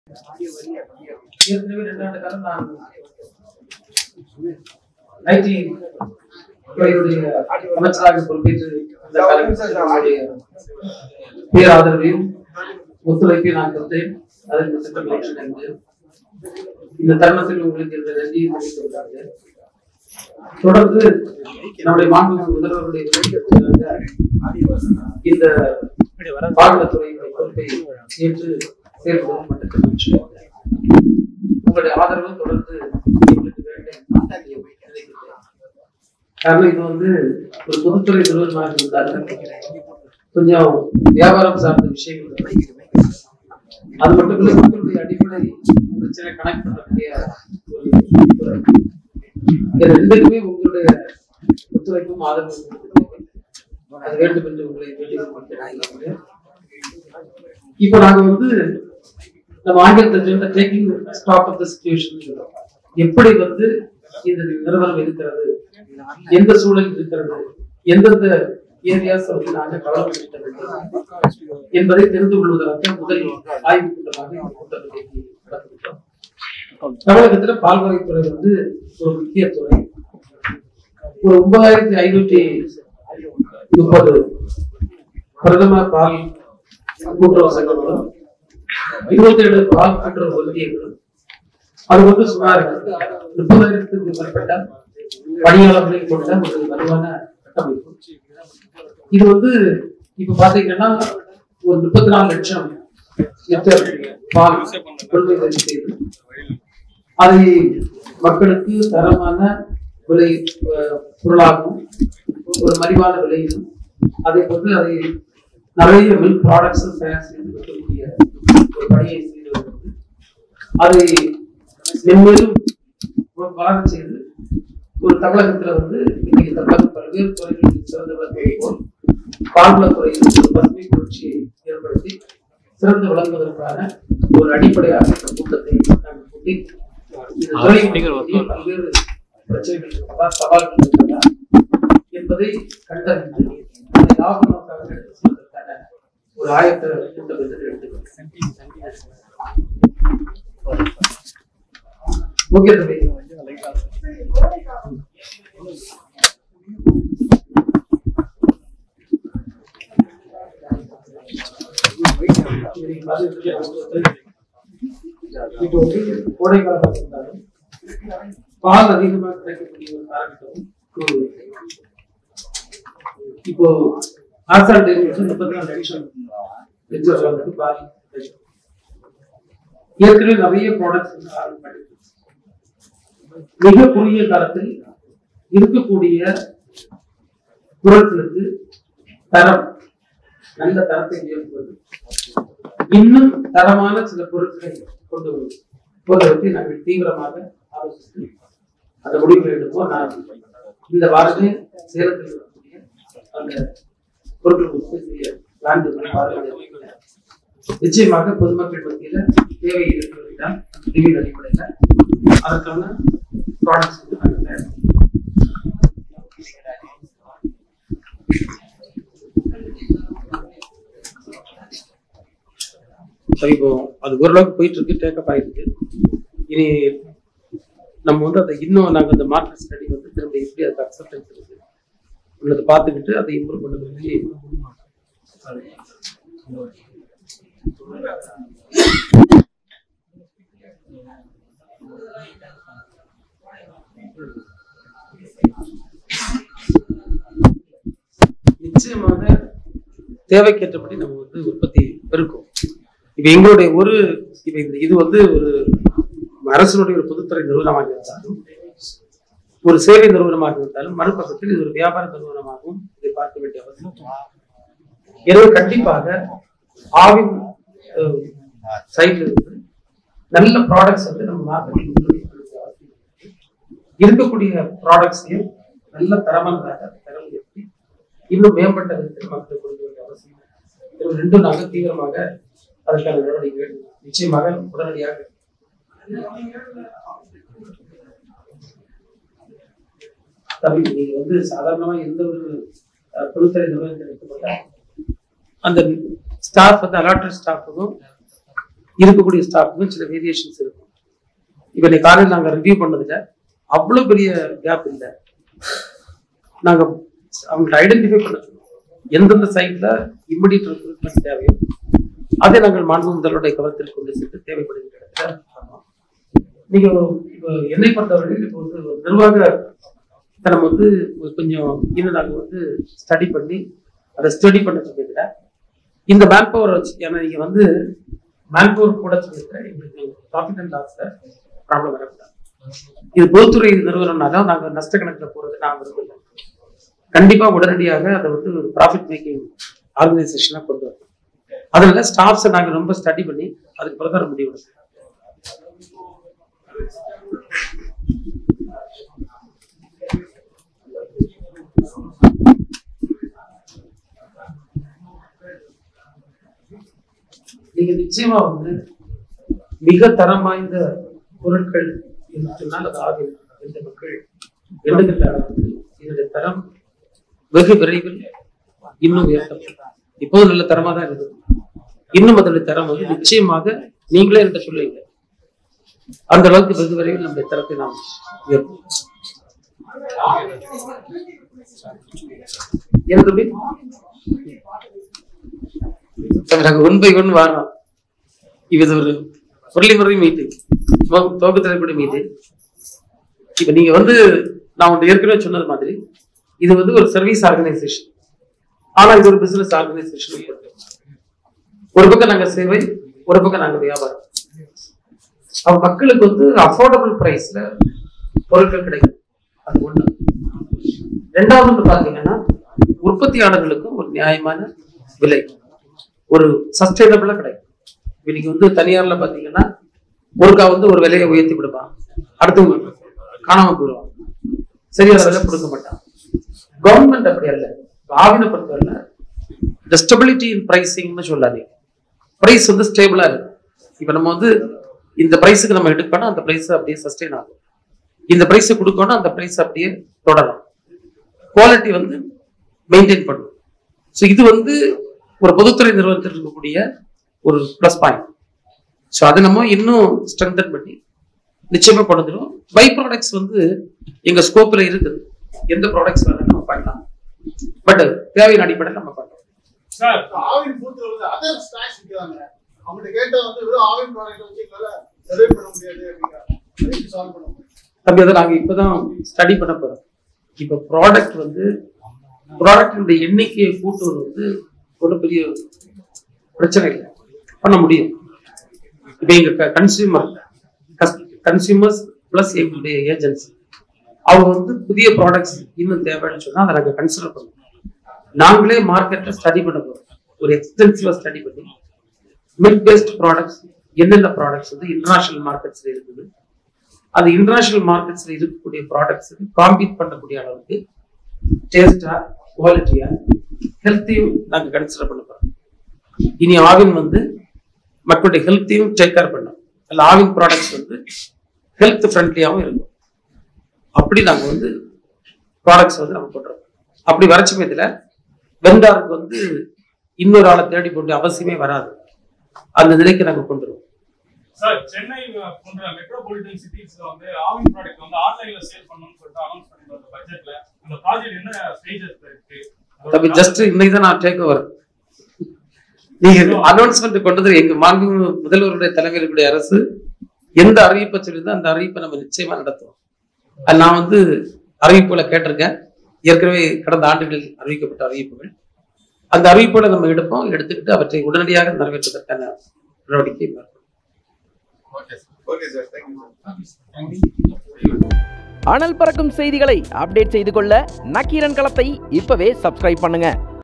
ஏற்கனவே ரெண்டு ஆண்டு காலம் நான் ஐடி துறையுடைய அமைச்சராக பொறுப்பேற்று இந்த காலகட்டத்தினுடைய பேராதரவையும் ஒத்துழைப்பை நான் கொடுத்தேன் அதற்கு திட்டம் இணைந்தேன் இந்த தருணத்தில் உங்களுக்கு இந்த நன்றியை தெரிவித்து விட்டார்கள் தொடர்ந்து நம்முடைய மாண்பு முதல்வருடைய விளக்கத்திற்காக இந்த பாடத்துறையினுடைய பொறுப்பை ஏற்று செயல்படும் மட்டத்தில் மகிழ்ச்சி உங்களுடைய ஆதரவு தொடர்ந்து எங்களுக்கு வேண்டும் காரணம் இது வந்து ஒரு பொதுத்துறை நிறுவனமாக இருந்தாலும் கொஞ்சம் வியாபாரம் சார்ந்த விஷயங்கள் அது மட்டும் இல்லை மக்களுடைய அடிப்படை பிரச்சனை கனெக்ட் பண்ணக்கூடிய ஒரு துறை இது ரெண்டுக்குமே உங்களுடைய ஒத்துழைப்பும் ஆதரவும் உங்களுக்கு தேவை. அது வேண்டும் என்று உங்களை வேண்டிக் இப்ப நாங்க வந்து நம்ம ஆங்கிலத்தில் சொல்ற taking stock of the situation எப்படி வந்து இந்த நிறுவனம் இருக்கிறது எந்த சூழல் இருக்கிறது எந்தெந்த ஏரியாஸ் வந்து நாங்க கவனம் செலுத்த வேண்டும் என்பதை தெரிந்து கொள்வதற்கு முதல் ஆய்வு கூட்டமாக இந்த கூட்டத்தை நடத்திவிட்டோம் தமிழகத்துல பால்வகைத்துறை வந்து ஒரு முக்கிய துறை ஒரு ஒன்பதாயிரத்தி ஐநூத்தி முப்பது பிரதம பால் கூட்டுறவு சங்கங்களும் இருபத்தி ஏழு பால் கூட்டுறவு ஒன்றியங்களும் அது வந்து சுமார் முப்பதாயிரத்துக்கு மேற்பட்ட பணியாளர்களை கொண்ட ஒரு வலுவான கட்டமைப்பு இது வந்து இப்ப பாத்தீங்கன்னா ஒரு முப்பத்தி நாலு லட்சம் லிட்டர் பால் கொள்முதல் செய்து அதை மக்களுக்கு தரமான விலை அஹ், பொருளாகவும் ஒரு மலிவான விலையிலும் அதே போன்று அதை நிறைய மில்க் ப்ராடக்ட்ஸ் தயார் செய்து விற்கக்கூடிய ஒரு பணியை செய்து வருகிறது அதை மென்மேலும் வளர செய்து ஒரு தமிழகத்துல வந்து இன்னைக்கு தமிழகம் பல்வேறு துறைகளில் சிறந்து விளங்குவது போல் பால்வளத் துறையில் ஒரு பசுமை புரட்சியை ஏற்படுத்தி சிறந்து விளங்குவதற்கான ஒரு அடிப்படையாக இந்த கூட்டத்தை நாங்கள் கூட்டி இந்த துறையை பற்றி பல்வேறு பிரச்சனைகள் இருப்பதா சவால்கள் இருப்பதா என்பதை கண்டறிந்து அதை லாப நோக்காக எடுத்து செல்வதற்கான ஒரு ஆயத்த கூட்டம் என்று எடுத்துக்கிறேன் ஓகே தம்பி இப்போ வந்து கோடை காலம் இருந்தாலும் பால் அதிகமாக கிடைக்கக்கூடிய ஒரு காரணத்தும் ஒரு இப்போ ஆசால் டெய்ரி வந்து முப்பத்தி நாலு நிமிஷம் லிட்டர் வந்து பால் கிடைக்கும். ஏற்கனவே நிறைய ப்ராடக்ட்ஸ் ஆரம்பிச்சு மிக குறுகிய காலத்தில் இருக்கக்கூடிய பொருட்களுக்கு தரம் நல்ல தரத்தை உயர்த்துவது இன்னும் தரமான சில பொருட்களை கொண்டு வருவது போன்றவற்றை நாங்கள் தீவிரமாக ஆலோசித்து அந்த முடிவுகளை எடுப்போம் நான் இந்த வாரமே சேலத்தில் இருக்கக்கூடிய அந்த பொருட்கள் உற்பத்தி செய்ய பிளான் பார்வையிட நிச்சயமாக பொதுமக்கள் மத்தியில தேவை இருக்கிறதுதான் நிதியின் அடிப்படையில் அதற்கான ப்ராடக்ட்ஸ் வந்து நாங்கள் தயார் பண்ணுவோம். சரி இப்போ அது ஓரளவுக்கு போயிட்டு இருக்கு டேக்கப் ஆயிருக்கு இனி நம்ம வந்து அதை இன்னும் நாங்கள் அந்த மார்க்கெட் ஸ்டடி வந்து திரும்ப எப்படி அதுக்கு அக்செப்டன்ஸ் இருக்கு உள்ளதை பார்த்துக்கிட்டு அதை இம்ப்ரூவ் பண்ண சொல்லி நிச்சயமாக தேவைக்கேற்றபடி நம்ம வந்து உற்பத்தி பெருக்கும் இப்ப எங்களுடைய ஒரு இப்ப இந்த இது வந்து ஒரு அரசனுடைய ஒரு பொதுத்துறை நிறுவனமாக இருந்தாலும் ஒரு சேவை நிறுவனமாக இருந்தாலும் மறுபக்கத்தில் இது ஒரு வியாபார நிறுவனமாகவும் இதை பார்க்க வேண்டிய அவசியம் எனவே கண்டிப்பாக ஆவின் சைட்ல இருந்து நல்ல ப்ராடக்ட்ஸ் வந்து நம்ம மார்க்கெட்டில் இருக்கக்கூடிய ப்ராடக்ட்ஸையும் நல்ல தரமானதாக தரம் உயர்த்தி இன்னும் மேம்பட்ட விதத்தில் மக்களுக்கு கொடுக்க வேண்டிய அவசியம் இது ரெண்டும் நாங்கள் தீவிரமாக அதற்கான நடவடிக்கைகள் நிச்சயமாக உடனடியாக தம்பி நீங்க வந்து சாதாரணமா எந்த ஒரு அஹ், பொதுத்துறை நிறுவனத்தில் எடுத்துக்கொண்ட அந்த ஸ்டாஃப் வந்து அலாட்டட் ஸ்டாஃபுக்கும் இருக்கக்கூடிய ஸ்டாஃப்க்கும் சில வேரியேஷன்ஸ் இருக்கும் இப்போ இன்னைக்கு காலையில் நாங்கள் ரிவ்யூ பண்ணதுல அவ்வளோ பெரிய கேப் இல்லை நாங்கள் அவங்களை ஐடென்டிஃபை பண்ண சொன்னோம் எந்தெந்த சைட்ல இம்மிடியட் ரெக்ரூட்மெண்ட் தேவையோ அதை நாங்கள் மாண்பு முதல்வருடைய கவனத்தில் கொண்டு சென்று தேவைப்படுகிற இடத்துல பண்ணோம். நீங்க இப்போ என்னை பொறுத்தவரையில் இப்போ வந்து ஒரு நிர்வாக தனம் வந்து ஒரு கொஞ்சம் இன்னும் நாங்கள் வந்து ஸ்டடி பண்ணி அதை ஸ்டடி பண்ண சொல்லியிருக்கிற இந்த மேன் பவர் வச்சு ஏன்னா நீங்க வந்து மேன் பவர் கூட சொல்லியிருக்கிற எங்களுக்கு ப்ராஃபிட் அண்ட் லாஸ்ல ப்ராப்ளம் வரக்கூடாது இது பொதுத்துறை நிறுவனம்னால நாங்கள் நஷ்ட கணக்கில் போறது நான் விரும்பல கண்டிப்பா உடனடியாக அதை வந்து ஒரு ப்ராஃபிட் மேக்கிங் ஆர்கனைசேஷனாக கொண்டு வரணும் அதனால ஸ்டாஃப்ஸை நாங்கள் ரொம்ப ஸ்டடி பண்ணி அதுக்கு பிரகாரம் முடிவு எடுக்கணும். நீங்க நிச்சயமா வந்து மிக தரம் வாய்ந்த பொருட்கள் என்று சொன்னால் அது ஆகும் இந்த மக்கள் எண்ணுகின்ற அளவுக்கு இதனுடைய தரம் வெகு விரைவில் இன்னும் உயர்த்தப்படும் இப்போது நல்ல தரமா தான் இருக்குது இன்னும் அதனுடைய தரம் வந்து நிச்சயமாக நீங்களே என்கிட்ட சொல்லுவீங்க அந்த அளவுக்கு வெகு விரைவில் நம்முடைய தரத்தை நாம் உயர்த்தும் என்ன தம்பி தம்பி, நாங்க ஒன் பை ஒன் வாரோம் இது ஒரு பொருளை முறை மீட்டிங் துவக்க தலைக்கூடிய மீட்டிங் இப்ப நீங்க வந்து நான் உங்க ஏற்கனவே சொன்னது மாதிரி இது வந்து ஒரு சர்வீஸ் ஆர்கனைசேஷன் ஆனா இது ஒரு பிசினஸ் ஆர்கனைசேஷன் ஒரு பக்கம் நாங்க சேவை ஒரு பக்கம் நாங்க வியாபாரம் அப்ப மக்களுக்கு வந்து அஃபோர்டபுள் பிரைஸ்ல பொருட்கள் கிடைக்கும் அது ஒண்ணு ரெண்டாவது வந்து பாத்தீங்கன்னா உற்பத்தியாளர்களுக்கும் ஒரு நியாயமான விலை ஒரு சஸ்டைனபிளா கிடைக்கும் இப்ப நீங்க வந்து தனியார்ல பாத்தீங்கன்னா ஒருக்கா வந்து ஒரு விலையை உயர்த்தி விடுவான் அடுத்து காணாம போயிடுவான் சரியான விலை கொடுக்க மாட்டான் கவர்மெண்ட் அப்படி அல்ல ஆவின பொறுத்தவரை இந்த ஸ்டெபிலிட்டி இன் பிரைசிங்னு சொல்லாதீங்க பிரைஸ் வந்து ஸ்டேபிளா இருக்கு இப்ப நம்ம வந்து இந்த பிரைஸுக்கு நம்ம எடுக்கணும் அந்த பிரைஸ் அப்படியே சஸ்டெயின் ஆகும் இந்த பிரைஸ் கொடுக்கணும் அந்த பிரைஸ் அப்படியே தொடரும் குவாலிட்டி வந்து மெயின்டைன் பண்ணும் ஸோ இது வந்து ஒரு பொதுத்துறை நிறுவனத்தில் இருக்கக்கூடிய ஒரு ப்ளஸ் பாயிண்ட் ஸோ அதை நம்ம இன்னும் ஸ்ட்ரென்தன் பண்ணி நிச்சயமா கொண்டு வந்துடும் பை ப்ராடக்ட்ஸ் வந்து எங்க ஸ்கோப்ல இருக்குது எந்த ப்ராடக்ட்ஸ் வேணாலும் நம்ம பண்ணலாம் பட் தேவையின் அடிப்படையில் நம்ம பண்ணலாம் சார் ஆவின் பூத்துல வந்து அதர் ஸ்நாக்ஸ் விற்கிறாங்க அவங்ககிட்ட கேட்டா வந்து வெறும் ஆவின் ப்ராடக்ட் வச்சு எங்களால டெலிவரி பண்ண முடியாது அப்படிங்கிறாங்க சால்வ் பண்ண முடியும் தம்பி அதை நாங்க இப்பதான் ஸ்டடி பண்ண போறோம் இப்ப ப்ராடக்ட் வந்து ப்ராடக்டினுடைய எண்ணிக்கையை கூட்டுவது வந்து ஒரு பெரிய பிரச்சனை இல்லை பண்ண முடியும் இப்ப எங்க கன்சியூமர் கன்சியூமர்ஸ் பிளஸ் எங்களுடைய ஏஜென்சி அவங்க வந்து புதிய ப்ராடக்ட்ஸ் இன்னும் தேவைன்னு சொன்னா அதை நாங்க கன்சிடர் பண்ணுவோம் நாங்களே மார்க்கெட்டை ஸ்டடி பண்ண போறோம் ஒரு எக்ஸ்டென்சிவா ஸ்டடி பண்ணி மில்க் பேஸ்ட் ப்ராடக்ட்ஸ் என்னென்ன ப்ராடக்ட்ஸ் வந்து இன்டர்நேஷனல் மார்க்கெட்ஸ்ல இருக்குது அது இன்டர்நேஷனல் மார்க்கெட்ஸ்ல இருக்கக்கூடிய ப்ராடக்ட்ஸ் காம்பீட் பண்ணக்கூடிய அளவுக்கு டேஸ்டா குவாலிட்டியா ஹெல்த்தையும் நாங்க கன்சிடர் பண்ண போறோம் இனி ஆவின் வந்து மக்களுடைய ஹெல்த்தையும் டேக் கேர் பண்ணும் அதில் ஆவின் ப்ராடக்ட்ஸ் வந்து ஹெல்த் ஃப்ரெண்ட்லியாகவும் இருக்கும் அப்படி நாங்க வந்து ப்ராடக்ட்ஸ் வந்து நம்ம பண்றோம் அப்படி வர சமயத்துல வெண்டாருக்கு வந்து இன்னொரு ஆளை தேடி போட்டு அவசியமே வராது அந்த நிலைக்கு நாங்க கொண்டு வருவோம் சார் சென்னை போன்ற மெட்ரோபாலிட்டன் சிட்டிஸ்ல வந்து ஆவின் ப்ராடக்ட் வந்து ஆன்லைன்ல சேல் பண்ணணும்னு சொல்லிட்டு அனௌன்ஸ் பண்ணிருக்காங்க பட்ஜெட்ல அந்த ப்ராஜெக்ட் என்ன ஸ்டேஜஸ்ல இருக்கு தம்பி ஜஸ்ட் இன்னைக்கு தான் நான் டேக் ஓவர் நீங்க அனௌன்ஸ்மெண்ட் கொண்டது எங்க மாண்பு முதல்வருடைய தலைமையில் இருக்கக்கூடிய அரசு எந்த அறிவிப்பை சொல்லியிருந்தோ அந்த அறிவிப்பை நம்ம நிச்சயமா நடத்துவோம் அது நான் வந்து அறிவிப்புகளை கேட்டிருக்கேன் ஏற்கனவே கடந்த ஆண்டுகளில் அறிவிக்கப்பட்ட அறிவிப்புகள் அந்த அறிவிப்புகளை நம்ம எடுப்போம் எடுத்துக்கிட்டு அவற்றை உடனடியாக நிறைவேற்றுவதற்கான நடவடிக்கை மேற்கொள்வோம் okay sir okay sir thank you அனல் பறக்கும் செய்திகளை அப்டேட் செய்து கொள்ள நக்கீரன் களத்தை இப்பவே சப்ஸ்கிரைப் பண்ணுங்க